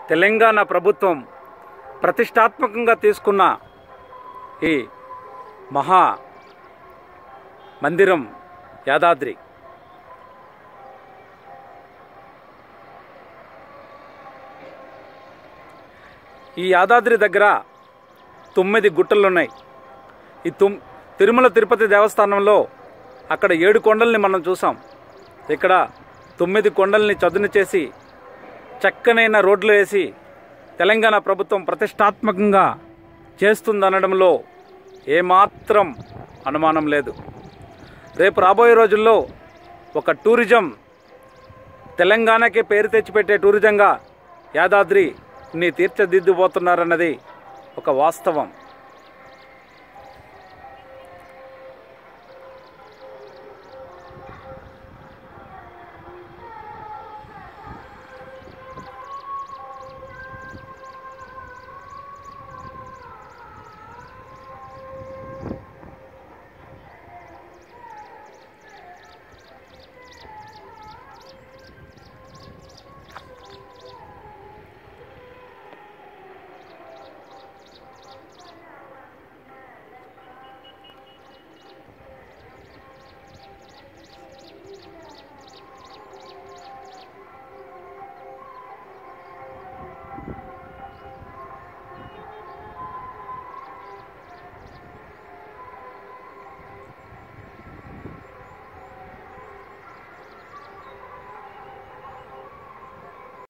తెలంగాణ ప్రభుత్వం ప్రతిష్టాత్మకంగా తీసుకున్న ఈ మహా మందిరం యాదాద్రి ఈ యాదాద్రి దగ్గర తొమ్మిది గుట్టలు ఉన్నాయి ఈ తుమ్ తిరుమల తిరుపతి దేవస్థానంలో అక్కడ ఏడు కొండల్ని మనం చూసాం ఇక్కడ తొమ్మిది కొండల్ని చదును చేసి చక్కనైన రోడ్లు వేసి తెలంగాణ ప్రభుత్వం ప్రతిష్టాత్మకంగా చేస్తుందనడంలో ఏమాత్రం అనుమానం లేదు రేపు రాబోయే రోజుల్లో ఒక టూరిజం తెలంగాణకే పేరు తెచ్చిపెట్టే టూరిజంగా యాదాద్రి ని తీర్చిదిద్దుబోతున్నారన్నది ఒక వాస్తవం